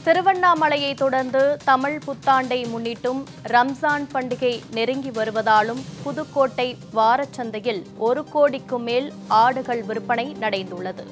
திருவண்ணாமலையை தொடர்ந்து தமிழ் புத்தாண்டை முன்னிட்டும் ரம்ஜான் பண்டிகை நெருங்கி வருவதாலும் புதுக்கோட்டை வாரச்சந்தையில் ஒரு கோடிக்கும் மேல் ஆடுகள் விற்பனை நடைந்துள்ளது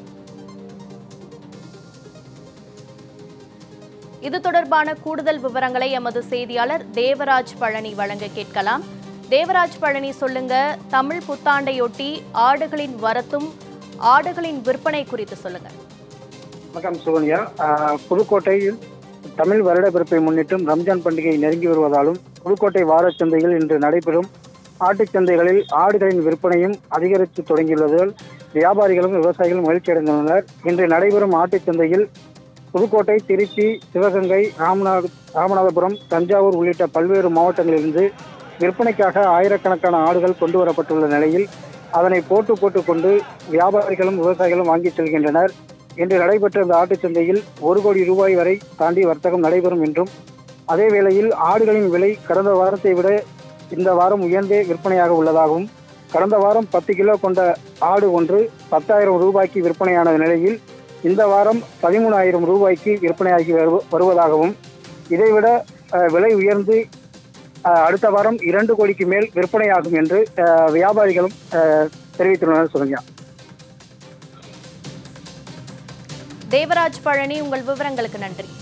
இது தொடர்பான கூடுதல் விவரங்களை எமது செய்தியாளர் தேவராஜ் பழனி வழங்க கேட்கலாம் தேவராஜ் பழனி சொல்லுங்க தமிழ் புத்தாண்டையொட்டி ஆடுகளின் வரத்தும் ஆடுகளின் விற்பனை குறித்து சொல்லுங்க வணக்கம் சுகன்யா ஆஹ் புதுக்கோட்டையில் தமிழ் வருட பிறப்பை முன்னிட்டும் ரம்ஜான் பண்டிகை நெருங்கி வருவதாலும் புதுக்கோட்டை வாரச் சந்தையில் இன்று நடைபெறும் ஆட்டுச் சந்தைகளில் ஆடுகளின் விற்பனையும் அதிகரித்து தொடங்கியுள்ளதால் வியாபாரிகளும் விவசாயிகளும் மகிழ்ச்சி அடைந்துள்ளனர் இன்று நடைபெறும் ஆட்டுச் சந்தையில் புதுக்கோட்டை திருச்சி சிவகங்கை ராமநாத ராமநாதபுரம் தஞ்சாவூர் உள்ளிட்ட பல்வேறு மாவட்டங்களிலிருந்து விற்பனைக்காக ஆயிரக்கணக்கான ஆடுகள் கொண்டு வரப்பட்டுள்ள நிலையில் அதனை போட்டு போட்டு கொண்டு வியாபாரிகளும் விவசாயிகளும் வாங்கிச் செல்கின்றனர் இன்று நடைபெற்ற இந்த ஆட்டுச் சந்தையில் ஒரு கோடி ரூபாய் வரை தாண்டி வர்த்தகம் நடைபெறும் என்றும் அதே வேளையில் ஆடுகளின் விலை கடந்த வாரத்தை விட இந்த வாரம் உயர்ந்தே விற்பனையாக உள்ளதாகவும் கடந்த வாரம் பத்து கிலோ கொண்ட ஆடு ஒன்று பத்தாயிரம் ரூபாய்க்கு விற்பனையான நிலையில் இந்த வாரம் பதிமூணாயிரம் ரூபாய்க்கு விற்பனையாகி வருவ- வருவதாகவும் இதைவிட அஹ், விலை உயர்ந்து அஹ், அடுத்த வாரம் இரண்டு கோடிக்கு மேல் விற்பனையாகும் என்று அஹ், வியாபாரிகளும் அஹ், தெரிவித்துள்ளனர் சுகன்யா தேவராஜ் பழனி உங்கள் விவரங்களுக்கு நன்றி